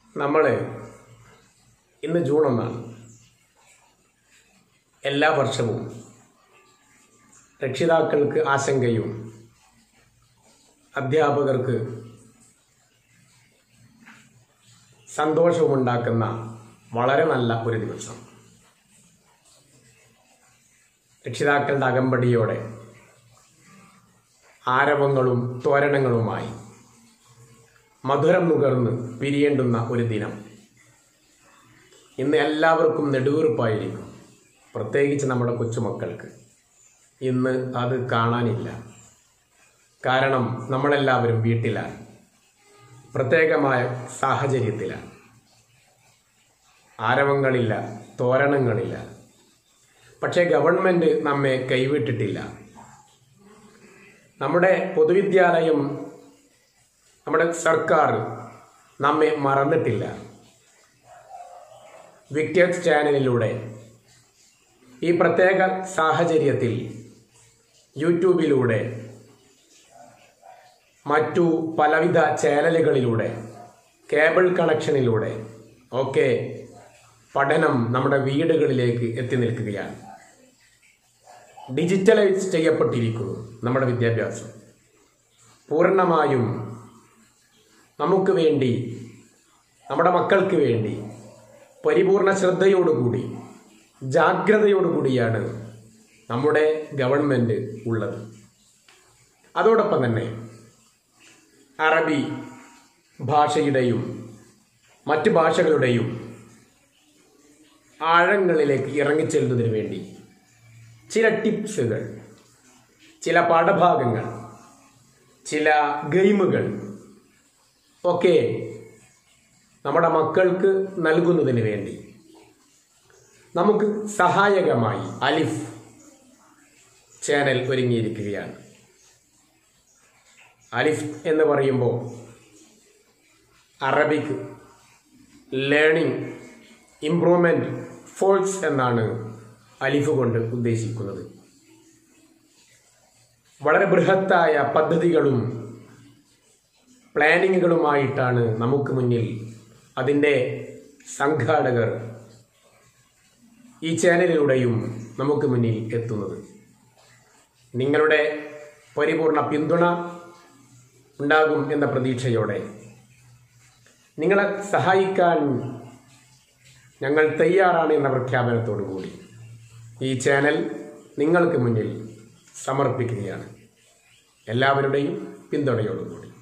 നമ്മൾ ഇന്ന് ജൂൺ ഒന്നാണ് എല്ലാ വർഷവും രക്ഷിതാക്കൾക്ക് ആശങ്കയും അധ്യാപകർക്ക് സന്തോഷവും ഉണ്ടാക്കുന്ന വളരെ നല്ല ഒരു ദിവസം രക്ഷിതാക്കളുടെ അകമ്പടിയോടെ ആരവങ്ങളും തോരണങ്ങളുമായി മധുരം നുകർന്ന് പിരിയേണ്ടുന്ന ഒരു ദിനം ഇന്ന് എല്ലാവർക്കും നെടുവീർപ്പായിരിക്കും പ്രത്യേകിച്ച് നമ്മുടെ കൊച്ചുമക്കൾക്ക് ഇന്ന് അത് കാണാനില്ല കാരണം നമ്മളെല്ലാവരും വീട്ടിലാണ് പ്രത്യേകമായ സാഹചര്യത്തിലാണ് ആരവങ്ങളില്ല തോരണങ്ങളില്ല പക്ഷേ ഗവൺമെൻറ് നമ്മെ കൈവിട്ടിട്ടില്ല നമ്മുടെ പൊതുവിദ്യാലയം നമ്മുടെ സർക്കാർ നമ്മെ മറന്നിട്ടില്ല വിക്ടേഴ്സ് ചാനലിലൂടെ ഈ പ്രത്യേക സാഹചര്യത്തിൽ യൂട്യൂബിലൂടെ മറ്റു പലവിധ ചാനലുകളിലൂടെ കേബിൾ കണക്ഷനിലൂടെ ഒക്കെ പഠനം നമ്മുടെ വീടുകളിലേക്ക് എത്തി നിൽക്കുകയാണ് ഡിജിറ്റലൈസ് ചെയ്യപ്പെട്ടിരിക്കുന്നു നമ്മുടെ വിദ്യാഭ്യാസം പൂർണ്ണമായും നമുക്ക് വേണ്ടി നമ്മുടെ മക്കൾക്ക് വേണ്ടി പരിപൂർണ ശ്രദ്ധയോടുകൂടി ജാഗ്രതയോടുകൂടിയാണ് നമ്മുടെ ഗവൺമെൻറ് ഉള്ളത് അതോടൊപ്പം തന്നെ അറബി ഭാഷയുടെയും മറ്റ് ഭാഷകളുടെയും ആഴങ്ങളിലേക്ക് ഇറങ്ങിച്ചെല്ലുന്നതിന് വേണ്ടി ചില ടിപ്സുകൾ ചില പാഠഭാഗങ്ങൾ ചില ഗെയിമുകൾ ഒക്കെ നമ്മുടെ മക്കൾക്ക് നൽകുന്നതിന് വേണ്ടി നമുക്ക് സഹായകമായി അലിഫ് ചാനൽ ഒരുങ്ങിയിരിക്കുകയാണ് അലിഫ് എന്ന് പറയുമ്പോൾ അറബിക് ലേണിംഗ് ഇംപ്രൂവ്മെൻറ്റ് ഫോഴ്സ് എന്നാണ് അലിഫ് കൊണ്ട് ഉദ്ദേശിക്കുന്നത് വളരെ ബൃഹത്തായ പദ്ധതികളും പ്ലാനിങ്ങുകളുമായിട്ടാണ് നമുക്ക് മുന്നിൽ അതിൻ്റെ സംഘാടകർ ഈ ചാനലിലൂടെയും നമുക്ക് മുന്നിൽ എത്തുന്നത് നിങ്ങളുടെ പരിപൂർണ പിന്തുണ ഉണ്ടാകും എന്ന പ്രതീക്ഷയോടെ നിങ്ങളെ സഹായിക്കാൻ ഞങ്ങൾ തയ്യാറാണ് എന്ന പ്രഖ്യാപനത്തോടു കൂടി ഈ ചാനൽ നിങ്ങൾക്ക് മുന്നിൽ സമർപ്പിക്കുകയാണ് എല്ലാവരുടെയും പിന്തുണയോടുകൂടി